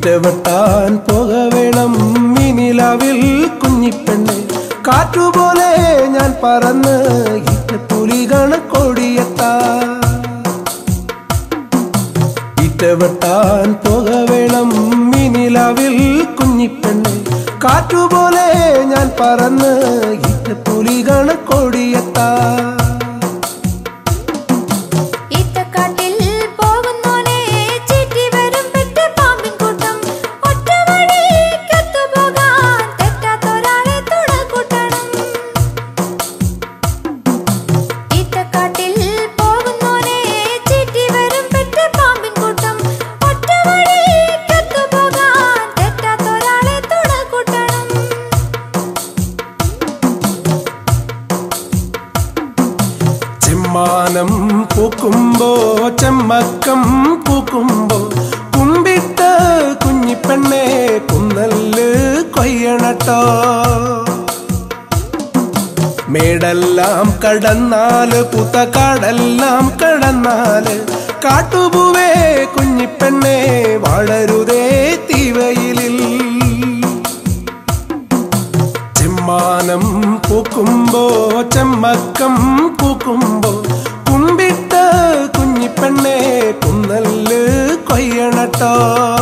ഇറ്റവെട്ടാൻ പോക വേണം മിനിലാവിൽ കുഞ്ഞിപ്പെണ്ണ് കാറ്റുപോലെ ഞാൻ പറന്ന് ഇറ്റപ്പുലി കണക്കോടിയെത്താ ഇറ്റവെട്ടാൻ പോക വേണം മിനിലാവിൽ കുഞ്ഞിപ്പെണ്ണ് കാറ്റുപോലെ ഞാൻ പറന്ന് ഇറ്റപ്പുലി കണക്കോടിയെത്താ ഈറ്റക്കാട്ടിൽ പോകുന്നോനെ ചീറ്റി വരും പെറ്റ പാമ്പിൻ കൂട്ടം ഒറ്റ വഴിക്കത്തു പോകാൻ തെറ്റാത്തൊരാളെ തുണ കൂട്ടണം ഈറ്റക്കാട്ടിൽ പോകുന്നോനെ ചീറ്റി വരും പെറ്റ പാമ്പിൻ കൂട്ടം ഒറ്റ വഴിക്കത്തു പോകാൻ തെറ്റാത്തൊരാളെ തുണ കൂട്ടണം ചെമ്മാനം പൂക്കുമ്പോ ചെമ്മക്കം പൂക്കുമ്പോ കുമ്പിട്ട കുഞ്ഞിപ്പെണ്ണെ കുന്നല്ല് കൊയ്യണട്ടോ മേടെല്ലാം കടന്നാല് പുത്ത കാടെല്ലാം കടന്നാല് കാട്ടുപൂവേ കുഞ്ഞിപ്പെണ്ണെ വളരുതേ തീവയിലിൽ ചെമ്മാനം പൂക്കുമ്പോ ചെമ്മക്കം പൂക്കുമ്പോ കുമ്പിട്ട കുഞ്ഞിപ്പെണ്ണെ കുന്നല്ല് കൊയ്യണട്ടോ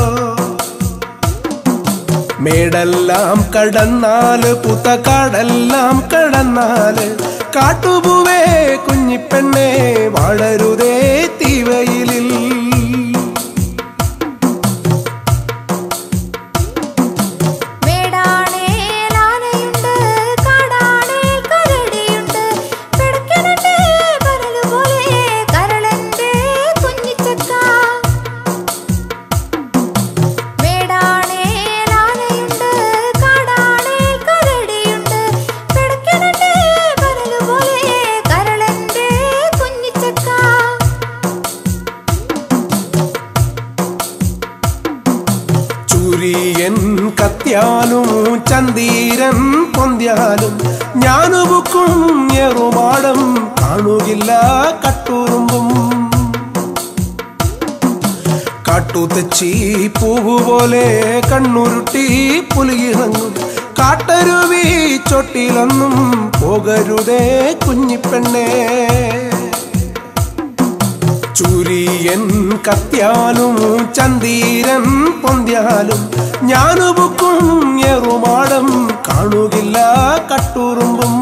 മേടെല്ലാം കടന്നാല് പുത്ത കാടെല്ലാം കടന്നാല് കാട്ടുപൂവേ കുഞ്ഞിപ്പെണ്ണെ വളരുതേ തീവയിലിൽ മേടാണേലാനയുണ്ട് കാടാണേൽ കരടിയുണ്ട് പിടയ്ക്കനുണ്ട് പരലുപോലെ കരളന്റെ കുഞ്ഞിച്ചക്ക മേടാണേലാനയുണ്ട് കാടാണേൽ കരടിയുണ്ട് പിടയ്ക്കനുണ്ട് പരലുപോലെ കരളന്റെ കുഞ്ഞിച്ചക്ക ചൂരിയൻ കത്യാലും ചന്തീരൻ പൊന്ത്യാലും ഞാനുബുക്കും എറുമാടം കാണുകില്ല കട്ടുറുമ്പും കാട്ടുതെച്ചി പൂവ് പോലെ കണ്ണുരുട്ടി പുലിയിറങ്ങും കാട്ടരുവി ചൊട്ടിലൊന്നും പോകരുതേ കുഞ്ഞിപ്പെണ്ണേ ചൂരിയൻ കത്യാലും ചന്തീരൻ പൊന്ത്യാലും ഞാനുബുക്കും എറുമാടം കാണുകില്ല കട്ടുറുമ്പും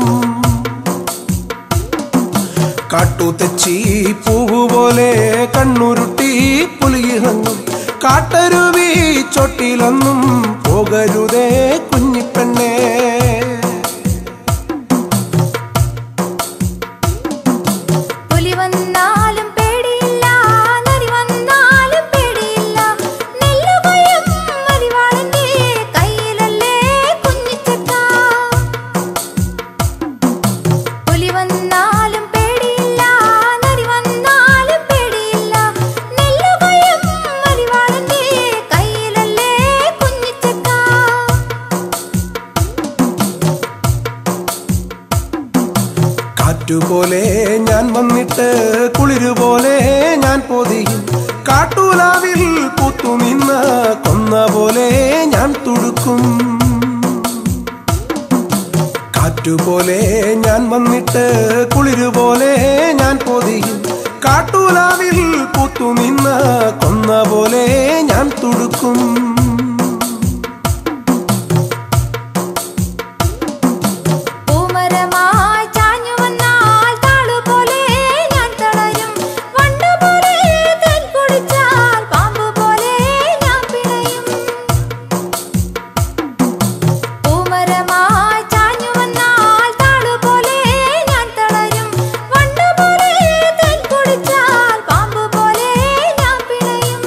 കാട്ടുതെച്ചി പൂവ് പോലെ കണ്ണുരുട്ടി പുലിയിറങ്ങും കാട്ടരുവി ചൊട്ടിലൊന്നും പോകരുതേ കുഞ്ഞിപ്പെണ്ണേ പുലി വന്നാലും പേടിയില്ല നരി വന്നാലും പേടിയില്ല നെല്ലുകൊയ്യും മരിവാളന്റെ കയ്യിലല്ലേ കുഞ്ഞിച്ചക്ക പുലി വന്നാലും പേടിയില്ല നരി വന്നാലും പേടിയില്ല നെല്ലുകൊയ്യും മരിവാളന്റെ കയ്യിലല്ലേ കുഞ്ഞിച്ചക്ക കാറ്റുപോലെ ഞാൻ വന്നിട്ട് കുളിരുപോലെ ഞാൻ പൊതിയും കാട്ടൂലാവിൽ പൂത്തു നിന്ന് കൊന്ന പോലെ ഞാൻ തുടുക്കും കാറ്റുപോലെ ഞാൻ വന്നിട്ട് കുളിരുപോലെ ഞാൻ പൊതിയും കാട്ടൂലാവിൽ പൂത്തു നിന്ന് കൊന്ന പോലെ ഞാൻ തുടുക്കും പൂമരമായി ചാഞ്ഞു വന്നാൽ താളുപോലെ ഞാൻ തളരും വണ്ടുപോലെ തേൻ കുടിച്ചാൽ പാമ്പ് പോലെ ഞാൻ പിണയും പൂമരമായി ചാഞ്ഞു വന്നാൽ താളുപോലെ ഞാൻ തളരും വണ്ടുപോലെ തേൻ കുടിച്ചാൽ പാമ്പ് പോലെ ഞാൻ പിണയും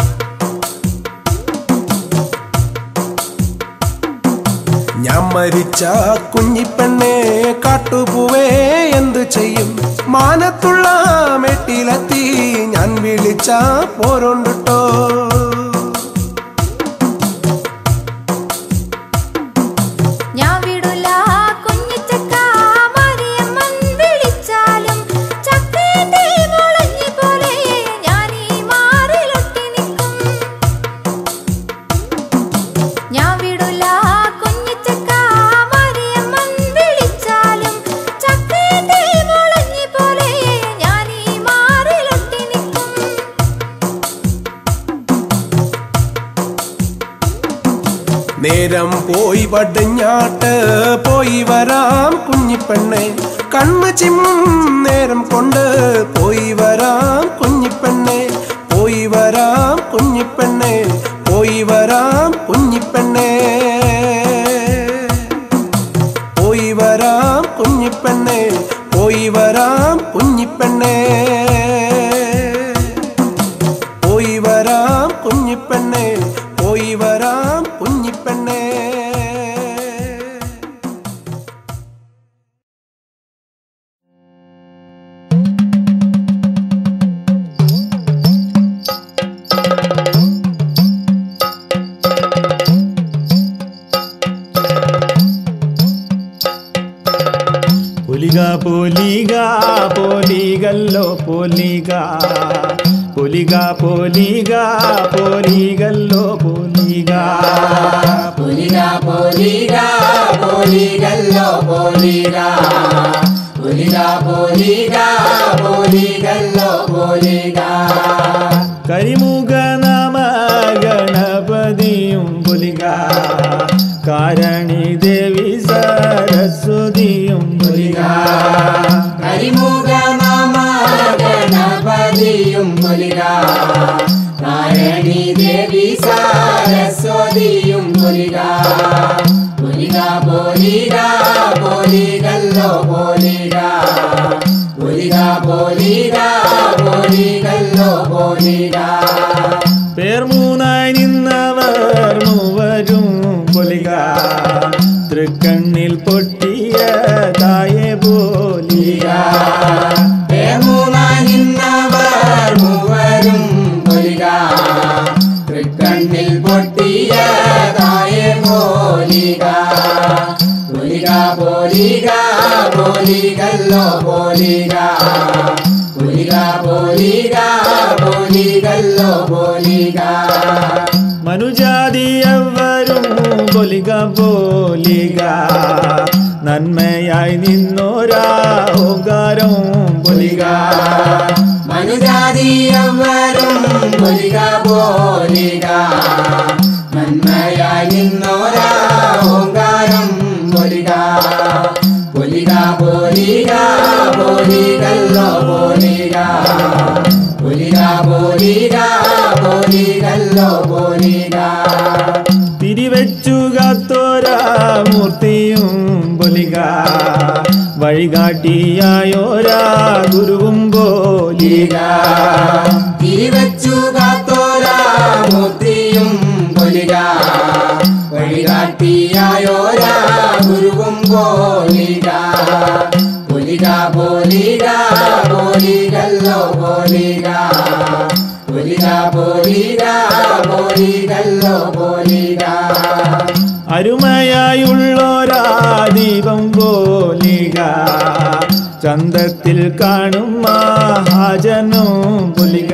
ഞാൻ മരിച്ച കുഞ്ഞിപ്പെണ്ണെ കാട്ടുപൂവേ എന്തു ചെയ്യും മാനത്തുള്ള മെട്ടിലെത്തി ഞാൻ വിളിച്ച പോരുണ്ടിട്ടോ ഞാൻ വിടുല കുഞ്ഞിച്ചക്ക മരിയമ്മൻ വിളിച്ചാലും ചക്കേന്റെ മുളഞ്ഞി പോലെ ഞാൻ ഈ മാറിലൊട്ടി നിൽക്കും നേരം പോയി പടിഞ്ഞാട്ട് പോയി വരാം കുഞ്ഞിപ്പെണ്ണെ കണ്ണ് ചിമ്മും നേരം കൊണ്ട് പോയി വരാം കുഞ്ഞിപ്പെണ്ണെ പോയി വരാം കുഞ്ഞിപ്പെണ്ണെ പോയി വരാം കുഞ്ഞിപ്പെണ്ണെ പോയി വരാം കുഞ്ഞിപ്പെണ്ണെ പോയി വരാം കുഞ്ഞിപ്പെണ്ണെ പോയി വരാം കുഞ്ഞിപ്പെണ്ണെ പോയി വരാം കുഞ്ഞിപ്പെണ്ണെ പൊലിക പൊലിക പൊലികല്ലോ പൊലിക പൊലിക പൊലിക പൊലികല്ലോ പൊലിക പൊലിക പൊലിക പൊലികല്ലോ പൊലിക പൊലിക പൊലിക പൊലികല്ലോ പൊലിക കരിമുഖ നമ ഗണപതിയും പൊലിക കാരണി ദേവി സരസ്വതിയും പൊലിക കരിമുഖ നമ ഗണപതിയും പൊലിക നാരണി ദേവി സരസ്വതിയും പൊലിക പൊലിക പൊലിക പൊലികല്ലോ പൊലിക പൊലിക പൊലിക പൊലികല്ലോ പൊലിക പേർ മൂന്നായി നിന്നവർ മൂവരും പൊലിക തൃക്കണ്ണിൽ പൊട്ടിയ തായെ പോലിക നിന്നവർ മൂവരും പൊലിക തൃക്കണ്ണിൽ പൊട്ടിയ തായെ പോലിക പൊലിക പോലിക പോലികല്ലോ പോലിക പൊലിക പോലിക പോലികല്ലോ പോലിക മനുജാതിയവരും പൊലിക പോലിക നന്മയായി നിന്നോരാ ഓങ്കാരം പൊലിക മനുജാതിയവരും പൊലിക പോലിക നന്മയായി നിന്നോരാ ഓങ്കാരം പൊലിക പൊലിക പോലിക പോലികല്ലോ പോലിക പൊലിക പോലിക പോലികല്ലോ പോലിക തിരിവെച്ചു കാത്തോരാ മൂർത്തിയും പൊലിക വഴികാട്ടിയായോരാ ഗുരുവും പോലിക തിരിവച്ചു കാത്തോരാ മൂർത്തിയും പൊലിക വഴികാട്ടിയായോരാ ഗുരുവും പോലിക പൊലിക പോലിക പോലികല്ലോ പോലിക പൊലിക പോലിക പോലികല്ലോ പോലിക അരുമയായുള്ളോരാ ദീപം പോലിക ചന്തത്തിൽ കാണും മഹാജനും പൊലിക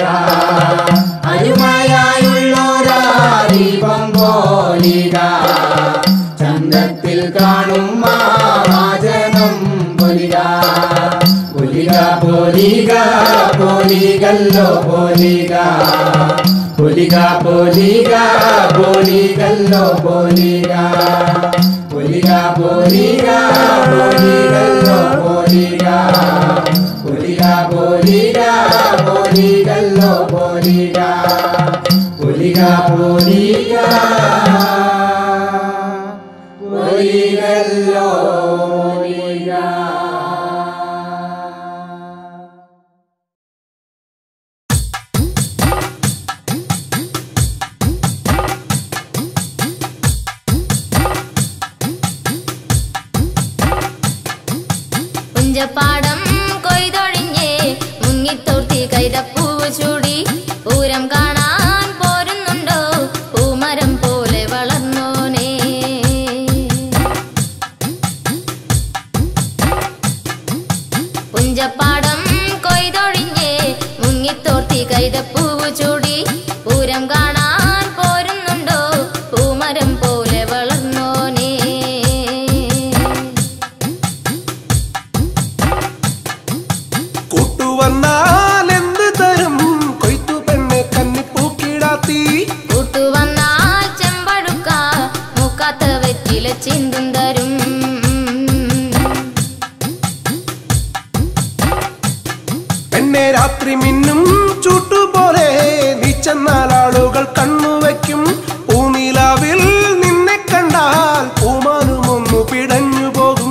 അരുമയായുള്ളോരാ ദീപം പോലിക ചന്തത്തിൽ കാണും മഹാജനം പൊലിക പൊലിക പോലിക പോലികല്ലോ പോലിക പൊലിക പോലിക പോലികല്ലോ പോലിക പൊലിക പോലിക പോലികല്ലോ പോലിക പൊലിക പോലിക പോലികല്ലോ പോലിക പൊലിക പോലിക പോലികല്ലോ പോലിക പുഞ്ചപ്പാടം കൊയ്തൊഴിഞ്ഞേ മുങ്ങിത്തോർത്തി കൈതപ്പൂവ് ചൂടി പൂരം കാണാൻ പോരുന്നുണ്ടോ പൂമരം പോലെ വളർന്നോനേ പുഞ്ചപ്പാടം കൊയ്തൊഴിഞ്ഞേ മുങ്ങിത്തോർത്തി കൈതപ്പൂവ് ചൂടി പൂരം കാണാൻ പോരുന്നുണ്ടോ പൂമരം പോലെ വളർന്നോനേ കൂട്ടുവന്നാൽ എന്ത് തരും കൊയ്ത്തു പെണ്ണെ കന്നിപ്പൂക്കിടാത്തി കൂട്ടുവന്നാൽ ചെമ്പഴുക്ക മുക്കാത്ത പെണ്ണെ രാത്രി മിന്നും ചൂട്ടുപോലെ നീ ചെന്നാൽ ആളുകൾ കണ്ണുവയ്ക്കും പൂനിലാവിൽ നിന്നെ കണ്ടാൽ പൂമാനും ഒന്നു പിടഞ്ഞു പോകും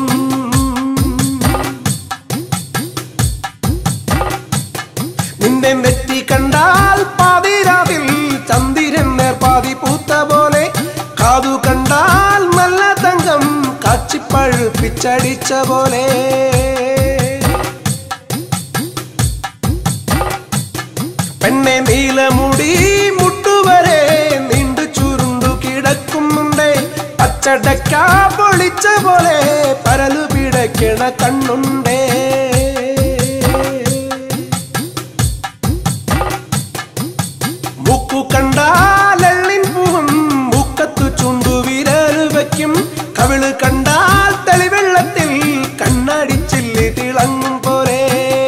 നിന്റെ നെറ്റി കണ്ടാൽ പാതിരാവിൽ ചന്ദിരൻ നേർപാതി പൂത്ത പോലെ കാതു കണ്ടാൽ നല്ല തങ്കം കാച്ചിപ്പഴുപ്പിച്ചടിച്ച പോലെ പെണ്ണെ നീലമുടി മുട്ടുവരെ നീണ്ടു ചുരുണ്ടു കിടക്കുന്നുണ്ടേ പച്ചടക്ക പൊളിച്ച പോലെ പരലു പിടയ്ക്കണ കണ്ണുണ്ടേ മൂക്കു കണ്ടാലെള്ളിൻ പൂവും മൂക്കത്തു ചുണ്ടു വിരൽ വയ്ക്കും കവിള് കണ്ടാൽ തെളിവെള്ളത്തിൽ കണ്ണടിച്ചില്ലി തിളങ്ങും പോലെ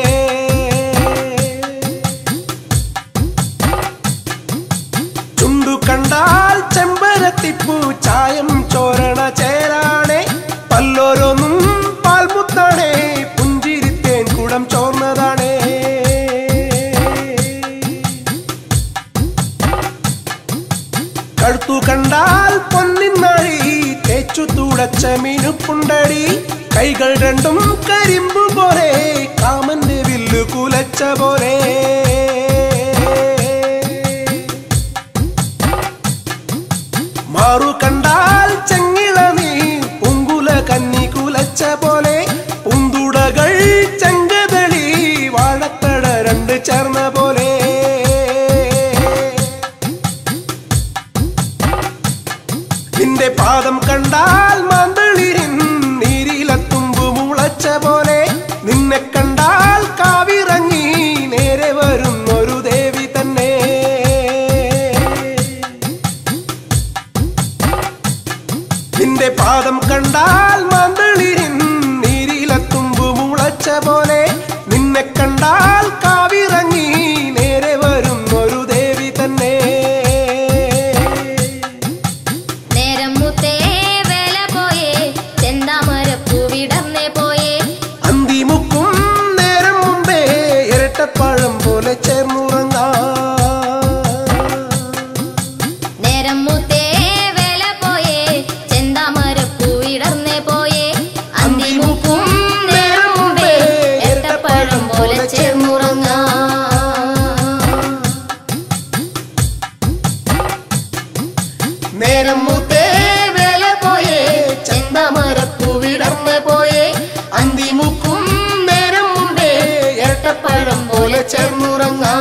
ചുണ്ടു കണ്ടാൽ ചെമ്പരത്തിപ്പൂ ചായം ചോരണ ചേരാണേ പല്ലോരോന്നും പാൽമുത്താണേ പുഞ്ചിരിത്തേൻ കുടം ചോർന്നതാണേ കഴുത്തു കണ്ടാൽ പൊന്നിന്നഴി തേച്ചു തുടച്ച മിനുപ്പുണ്ടടി കൈകൾ രണ്ടും കരിമ്പു പോലെ കാമന്റെ വില്ലു കുലച്ച പോലെ മാറു കണ്ടാൽ ചെങ്ങിള നീ പൂങ്കുല കന്നി കുലച്ച പോലെ പൂന്തുടകൾ ചെങ്കതളി വാഴത്തട രണ്ട് ചേർന്ന പോലെ നിന്റെ പാദം കണ്ടാൽ മാന്തളിരിൻ നീരിലത്തുമ്പു മുളച്ച പോലെ നിന്നെ കണ്ടാൽ കാവിറങ്ങി നേരെ വരുന്നൊരു ദേവി തന്നെ നിന്റെ പാദം കണ്ടാൽ മാന്തളിരിൻ നീരിലത്തുമ്പു മുളച്ച പോലെ നിന്നെ കണ്ടാൽ കാവിറങ്ങി നേരെ വരുന്നൊരു ദേവി തന്നെ നേരം മുത്തേ വേല പോയേ ചെന്താമരപ്പൂ വിടർന്നേ പോയേ അന്തിമുക്കും നേരം മുമ്പേ ഇരട്ടപ്പഴം പോലെ ചേർന്നുറങ്ങാം നേരം മുത്തേ വേല പോയേ ചെന്താമരപ്പൂ വിടർന്നേ പോയേ അന്തിമുക്കും നേരം മുമ്പേ എട്ടപ്പഴം പോലെ ചേർന്നുറങ്ങാം നേരം മുത്തേ വേല പോയേ ചെന്താമരപ്പൂ വിടർന്ന് പോയേ അന്തിമുക്കും നേരം മുമ്പേ ഇരട്ടപ്പഴം പോലെ ചേർന്നുറങ്ങാം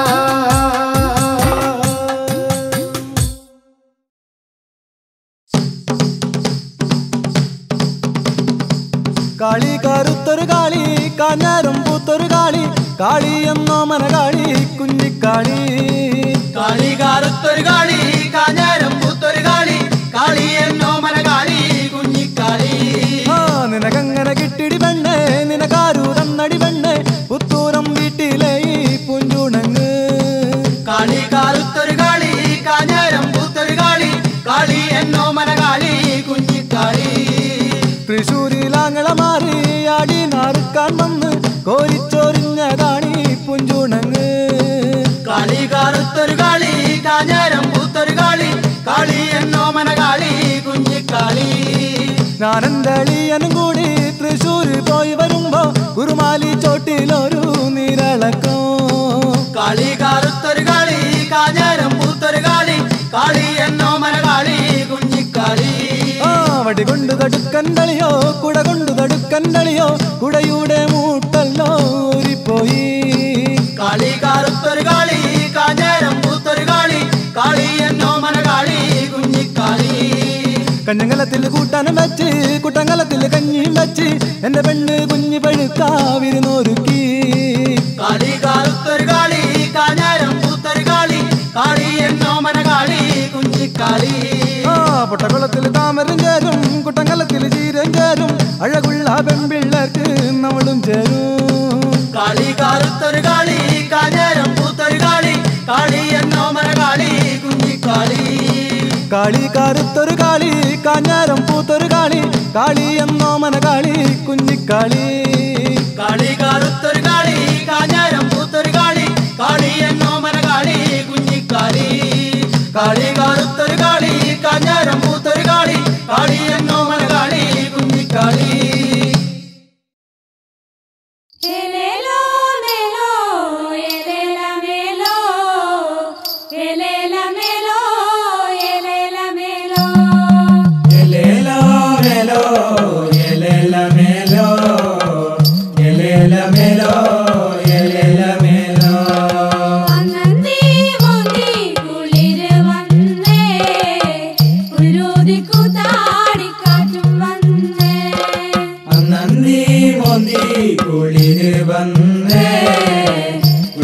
കാളി കറുത്തൊരു കാളി കാഞ്ഞാരം പൂത്തൊരു കാളി കാളി എന്നോ മനകാളി കുഞ്ഞിക്കാളി കാളി കാറുത്തൊരു കാളി കാഞ്ഞാരം പൂത്തൊരു കാളി കാളി എന്നോ മനകാളി കുഞ്ഞിക്കാളി ആ നിനക്കങ്ങനെ കിട്ടിടി പെണ്ണ് നിനക്കാരു തന്നടി പെണ്ണ് പുത്തൂരം വീട്ടിലെ ഈ പുഞ്ചുണങ്ങ് കാളി കാറുത്തൊരു കാളി കാഞ്ഞാരം പൂത്തൊരു കാളി കാളി എന്നോ മനകാളി കുഞ്ഞിക്കാളി തൃശൂരിലാങ്ങള മാറി ആടി നാറുക്കാൻ വന്ന് കോരിച്ചൊരിഞ്ഞതാണി പുഞ്ചുണങ്ങ് കാളി കാറുത്തൊരു കാളി കാഞ്ഞാരം പൂത്തൊരു കാളി കാളി എന്നോ മനകാളി കുഞ്ഞിക്കാളി ഞാനെന്തളിയനും കൂടി തൃശൂര് പോയി വരുമ്പോ കുറുമാലി ചോട്ടിലൊരു നീരളക്കോ കാളി കാറുത്തൊരു കാളി കാഞ്ഞാരം പൂത്തൊരു കാളി കാളി എന്നോ മനകാളി കുഞ്ഞിക്കാളി ആ വടി കൊണ്ട് തടുക്കൻ കളിയോ കുട കൊണ്ട് തടുക്കൻ കളിയോ കുടയുടെ മൂട്ടല്ലോ ഊരിപ്പോയി കാളി കാറുത്തൊരു കാളി കാഞ്ഞാരം പൂത്തൊരു കാളി കാളി എന്നോ മനകാളി കുഞ്ഞിക്കാളി കഞ്ഞങ്കലത്തിൽ കൂട്ടാനും വെച്ച് കുട്ടങ്കലത്തിൽ കഞ്ഞിയും വെച്ച് എന്റെ പെണ്ണ് കുഞ്ഞി പഴുക്കാവിരുന്നൊരുക്കി കാളി കാറുത്തൊരു കാളി കാഞ്ഞാരം പൂത്തൊരു കാളി കാളി എന്നോ മനകാളി കുഞ്ഞിക്കാളി ആ പൊട്ടക്കുളത്തിൽ താമരം ചേരും കുട്ടങ്കലത്തിൽ ചീരം ചേരും അഴകുള്ള പെൺപിള്ളേർക്ക് നമ്മളും ചേരും കാളി കാറുത്തൊരു കാളി കാഞ്ഞാരം പൂത്തൊരു കാളി കാളി എന്നോ മനകാളി കുഞ്ഞിക്കാളി കാളി കാരുത്തൊരു കാളി കാഞ്ഞാരം പൂത്തൊരു കാളി കാളി എന്നോ മനകാളി കുഞ്ഞിക്കാളി കാളി കാറുത്തൊരു കാളി കാഞ്ഞാരം പൂത്തൊരു കാളി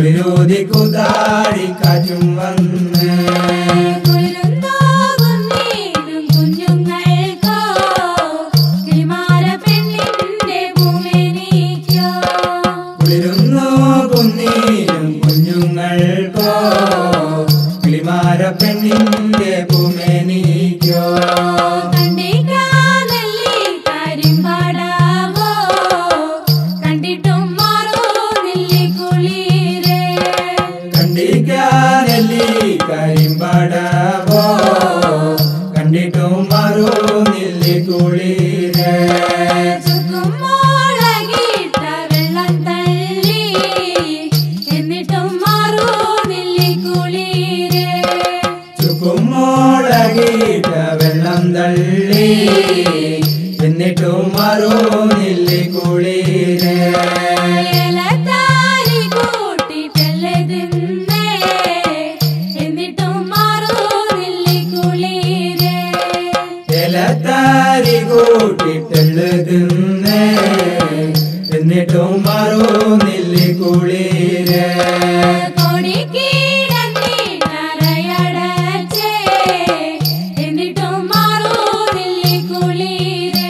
കുളിരോതി കുതാടി കാറ്റും വന്ന് കുളിരുന്തോകും നീരും കുഞ്ഞുങ്ങൾക്കോ കിളിമാര പെണ്ണിന്റെ ഭൂമിനിക്കോ കുളിരുന്നു കുന്നീരും കുഞ്ഞുങ്ങൾക്കോ കിളിമാര പെണ്ണിന്റെ ഭൂമേനിക്കോ കണ്ടിക്കാനല്ലി കരിമ്പാടാവോ കണ്ടിട്ടും മാറുന്നില്ലി കുളിരേ കണ്ടിക്കാനല്ലി കരിമ്പടവോ കണ്ടിട്ടും മറുന്നില്ലി കുളിരേ ചുക്കുമോളകിട്ട വെള്ളം തള്ളി എന്നിട്ടും മാറുന്നില്ലി കുളിരേ ചുക്കുമോളകിട്ട വെള്ളം തള്ളി എന്നിട്ടും മറുന്നില്ലി കുളിരേ ഇലത്താരി കൂട്ടിട്ടല്ലേ തിന്നേ എന്നിട്ടും മാറുന്നില്ലി കുളിരേ ഇലത്താരി കൂട്ടിട്ടുള്ളു തിന്നേ എന്നിട്ടും മറുന്നില്ലി കുളിരേ കൊടിക്കീടന്നി നരയടച്ചേ എന്നിട്ടും മാറുന്നില്ലി കുളിരേ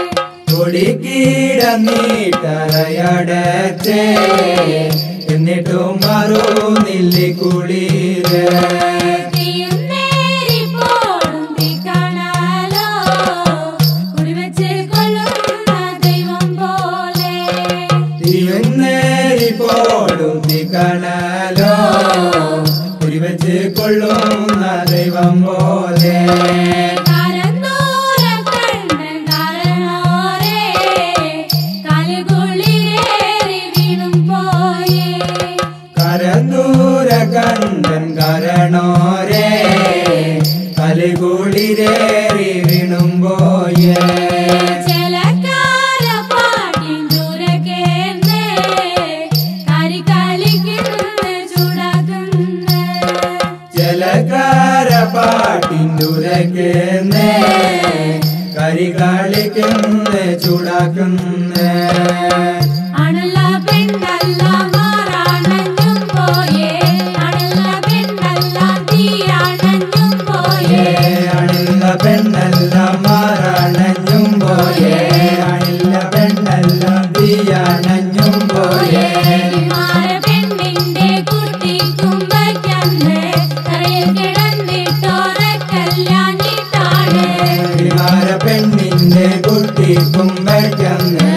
കൊടിക്കീടന്നീട്ടറയടച്ചേ എന്നിട്ടും മറുന്നില്ലി കുളിരേ തീയുന്നേരി പോടും തീക്കണലോ കുടിവെച്ച് കൊള്ളുന്ന ദൈവം പോലെ തിരുന്നേരി പോടും തിക്കണലോ കുരിവെച്ച് കൊള്ളുന്ന ദൈവം പോലെ കാരന്നൂര കണ്ണൻ കാരണോരേ കാലുകുളിരേറി വീണും പോയേ കരന്തൂര കണ്ടൻ കരണോരേ കലികുളിരേറി വീണുമ്പോയേ ചെലക്കാര പാട്ടിൻ ദൂരക്കേന്നേ കരികളിക്കുന്ന ചൂടാക്കുന്ന ജലകാര പാട്ടിൻ്റുരക്കുന്നേ കരികാളിക്കുന്ന ചൂടാക്കുന്നേ അണല്ല പെണ്ണല്ല മാറാണഞ്ഞും പോയേ അണല്ല പെണ്ണല്ല തീയാണഞ്ഞും പോയേ അണില്ല പെണ്ണല്ല മാറാണഞ്ഞും പോയേ അണില്ല പെണ്ണല്ല തീയാണഞ്ഞും പോയേ മാര പെണ്ണിന്റെ കുട്ടി കുമ്പയ്ക്കന്ന് തറയിൽ കിടന്നിട്ടോറക്കല്ലാഞ്ഞിട്ടാണ് വിമാര പെണ്ണിന്റെ കുട്ടി കുമ്പയ്ക്കന്ന്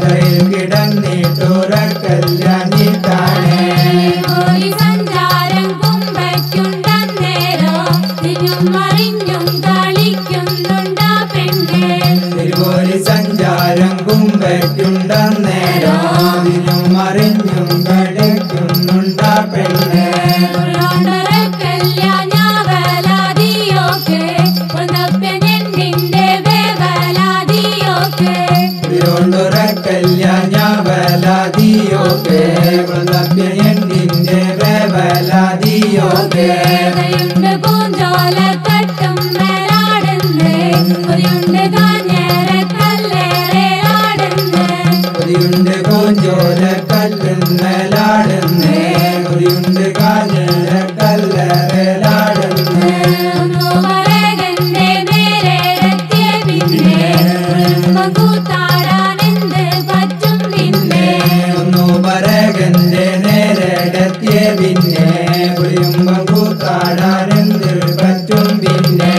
കിടന്നിട്ടുറക്കല്ലാഞ്ഞിട്ടാണ് പോയി സഞ്ചാരം കുമ്പയ്ക്കുണ്ടന്നേരോ തിരിഞ്ഞും മറിഞ്ഞും കളിക്കുന്നുണ്ടാ പെണ്ണേ തിരുവോലി സഞ്ചാരം കുമ്പയ്ക്കുണ്ടെന്നേരം ഇതിനും മറിഞ്ഞും കിടക്കുന്നുണ്ടാ പെണ്ണേ കല്യാണവലാദിയോക്കെ ഒന്നപ്പനെന്നിന്റെ വേവലാദിയോക്കെ തിരുവോണ്ടുറക്കല്യാഞ്ഞവലാദിയോക്കെ വൃന്ദപ്യനിന്റെ വേവലാദിയോക്കെ ണ്ട് പൂഞ്ചോല കട്ടും മേലാടുന്നേ ഒരുണ്ട് കാഞ്ഞേര കല്ലേറെ ആടുന്നേ കുരിയുണ്ട് കോഞ്ചോല കല്ലുന്നലാടുന്നേ കുരിയുണ്ട് കാഞ്ഞ കല്ലറലാടുന്നേ ഒന്നു പറകന്റെ നേരെത്തിയ പിന്നെ കൂത്താടാനെന്ത് പറ്റും പിന്നെ ഒന്നു പറകന്റെ നേരെടത്തിയ പിന്നെ കുളിയുമ്പം കൂത്താടാനെന്ത് പറ്റും പിന്നെ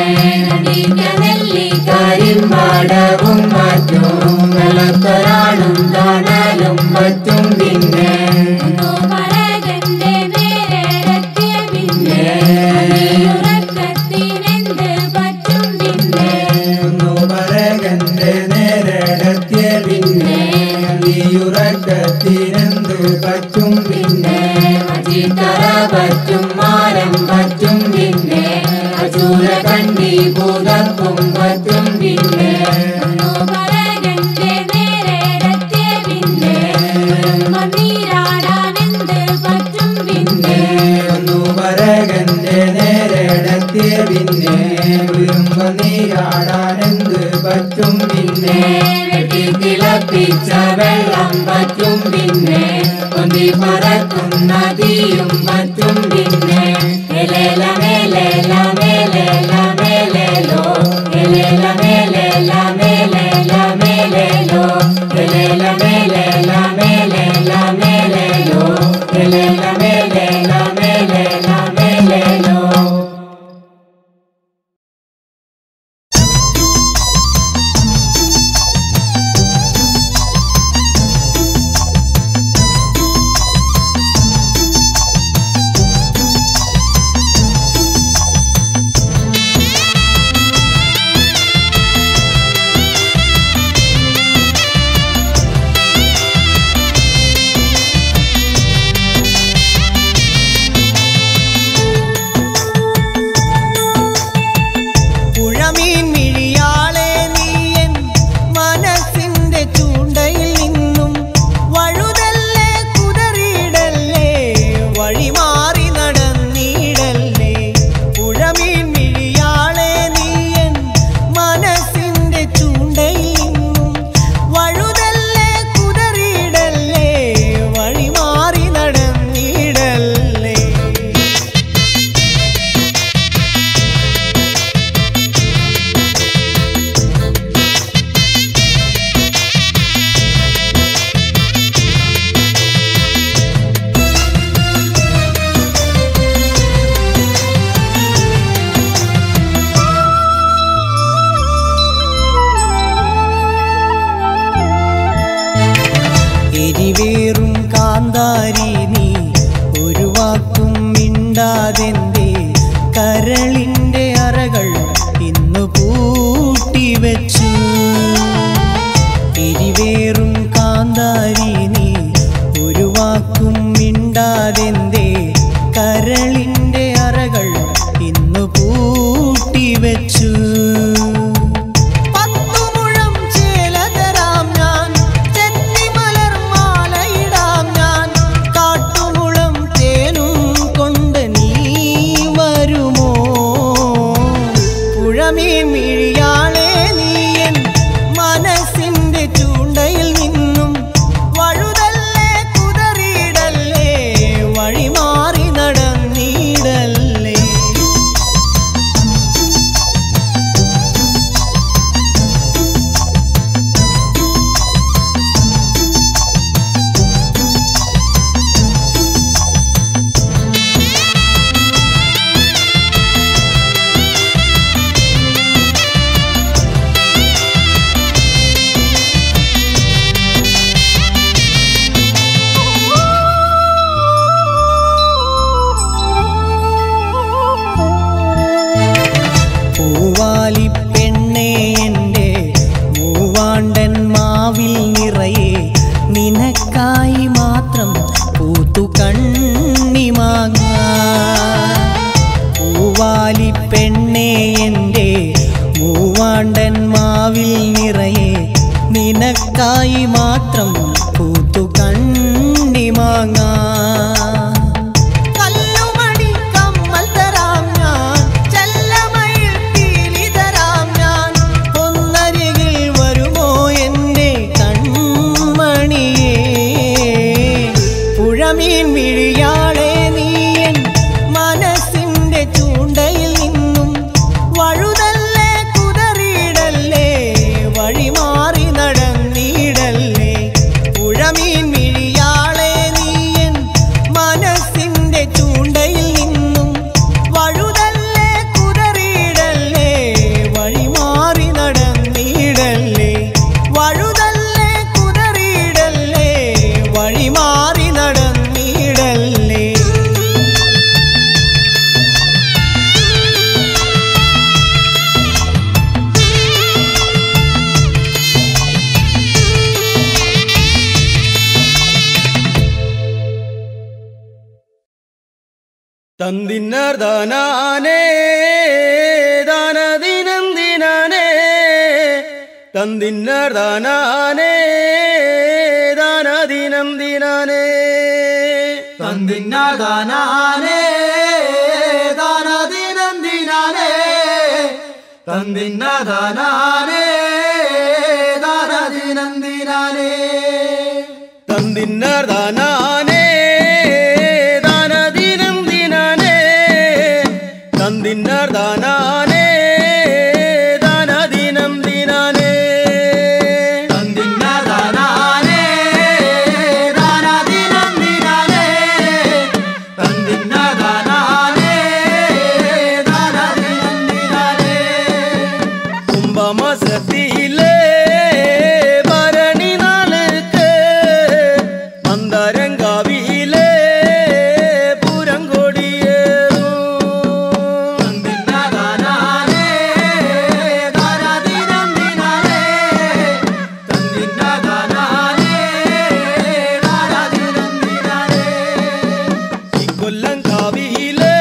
കരിമ്പാടവും മറ്റും വെള്ളത്തൊരാളും തണലും പറ്റും പിന്നെ പറകന്റെ നേരെത്തിയ പിന്നെ ഉറക്കത്തിനെന്ത് പറ്റും പിന്നെ ഒന്നു പറകന്റെ നേരെടത്തിയ പിന്നെ ഉറക്കത്തിനെന്തു പറ്റും പിന്നെ അജിത്തറ പറ്റും മാരം പറ്റും പിന്നെ അചൂര കണ്ടി ഭൂതപ്പും പറ്റും പിന്നെ പറകന്റെ നേരെത്തിയ പിന്നെ നീരാടാനെന്ത് പറ്റും പിന്നെ ഒന്നു പറകന്റെ നേരെടത്തിയ പിന്നെ ഉയരുമ്പ നീരാടാനെന്ത് പറ്റും പിന്നെ വെട്ടി തിളപ്പിച്ച വെള്ളം പറ്റും പിന്നെ അന്തി പറക്കുന്ന തീയും പറ്റും പിന്നെ എലേല മേലേല മേലേല മേലേലോ എലേല മേലേല മേലേല മേലേലോ എലേല മേലേല മേലേല മേലേലോ എലേല മേലേല മേലേല മേലേലോ പുഴമീൻ മിഴിയാളെ നീയൻ മനസ്സിന്റെ ചൂണ്ടയിൽ നിന്നും വഴുതല്ലേ കുതറിയിടല്ലേ വഴിമാറി നടന്നിടല്ലേ പുഴമീൻ മിഴിയാളെ നീയൻ മനസ്സിന്റെ ചൂണ്ടയിൽ നിന്നും വഴുതല്ലേ കുതറിയിടല്ലേ വഴിമാറി നടന്നിടല്ലേ എരിവേറും കാന്താരി നീ ഒരു വാക്കും മിണ്ടാതെന്റെ കരളിന്റെ അറകൾ ഇന്ന് പൂട്ടിവെച്ചു എരിവേറും കാന്താരി നീ ഒരു വാക്കും മിണ്ടാതെന്റെ കരളിന്റെ അറകൾ ഇന്ന് പൂട്ടിവെച്ചു പത്തുമുഴം ചേലതരാം ഞാൻ ചെത്തിമലർ മാലയിടാം ഞാൻ കാട്ടുമുളം തേനും കൊണ്ട് നീ വരുമോ പുഴമീ മിഴിയാളെ നീയൻ മനസ്സിന്റെ ചൂണ്ടയിൽ നിന്നും വഴുതല്ലേ കുതറിയിടല്ലേ വഴിമാറി നടന്നിടല്ലേ പൂവാലി പെണ്ണേ എൻ്റെ മൂവാണ്ടൻ മാവിൽ നിറയെ നിനക്കായി മാത്രം പൂത്തു കണ്ണിമാങ്ങ പൂവാലി പെണ്ണേ എൻ്റെ മൂവാണ്ടൻ മാവിൽ നിറയെ നിനക്കായി മാത്രം പൂത്തു കണ്ണിമാങ്ങ കല്ലുമണി കമ്മൽ തരാം ഞാൻ ചെല്ലമയിൽ പീലി തരാം ഞാൻ ഒന്നരികിൽ വരുമോ എൻ്റെ കൺമണിയേ പുഴമീൻ മിഴിയാളെ നീയൻ മനസ്സിന്റെ ചൂണ്ടയിൽ നിന്നും വഴുതല്ലേ കുതറിയിടല്ലേ വഴിമാറി നടന്നിടല്ലേ പുഴമീൻ മിഴിയാളെ നീയൻ മനസ്സിന്റെ ചൂണ്ടയിൽ നിന്നും വഴുതല്ലേ കുതറിയിടല്ലേ വഴിമാറി നടന്നിടല്ലേ വഴുതല്ലേ കുതറിയിടല്ലേ വഴിമാറി നടന്നിടല്ലേ തന്തിന്നർ ദാനാനേ ദാനദിനം ദിനാനേ തന്തിന്നർ ദാനാനേ ദാനദിനം ദിനാനേ തന്തിന്നാദാനാനേ ദാനദിനന്ദിനാനേ തന്തിന്നാദാനാനേ ദാനദിനന്ദിനാനേ തന്തിന്നർ ദാനാനേ തന്നിന്നതാനാനേ ദാനദിനന്ദിനാനേ കുംഭമാസത്തിലെ ഭരണി നാളുക്ക് മന്ദരങ്കാവിയിലെ പൂരം കൊടിയേറും തന്നിന്നതാനാനേ ദാനദിനന്ദിനാനേ തന്നിന്നതാനാനേ ദാനദിനന്ദിനാനേ ഇക്കൊല്ലം കാവിയിലെ